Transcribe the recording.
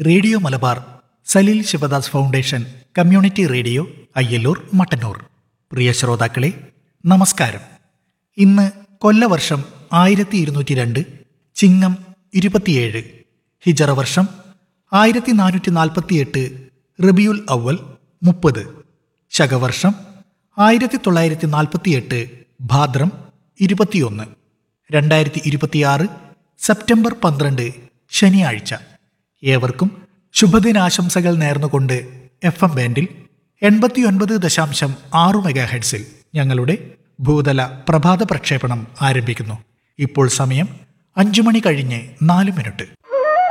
radio Malabar Saleel Shivadas foundation community radio Ayyallur Mattannur പ്രിയ ശ്രോതാക്കളെ നമസ്കാരം ഇന്ന് കൊല്ലവർഷം ആയിരത്തി ഇരുന്നൂറ്റി രണ്ട് ചിങ്ങം ഇരുപത്തിയേഴ് ഹിജറ വർഷം ആയിരത്തി നാനൂറ്റി നാൽപ്പത്തിയെട്ട് റബിയുൽ അവൽ മുപ്പത് ശകവർഷം ആയിരത്തി തൊള്ളായിരത്തി നാൽപ്പത്തിയെട്ട് ഭാദ്രം ഇരുപത്തിയൊന്ന് രണ്ടായിരത്തി ഇരുപത്തിയാറ് സെപ്റ്റംബർ പന്ത്രണ്ട് ശനിയാഴ്ച ഏവർക്കും ശുഭദിനാശംസകൾ നേർന്നുകൊണ്ട് എഫ് എം ബാൻഡിൽ എൺപത്തിയൊൻപത് ദശാംശം ആറു മെഗാ ഹെഡ്സിൽ ഞങ്ങളുടെ ഭൂതല പ്രഭാത പ്രക്ഷേപണം ആരംഭിക്കുന്നു ഇപ്പോൾ സമയം അഞ്ചു മണി കഴിഞ്ഞ് നാല് മിനിറ്റ്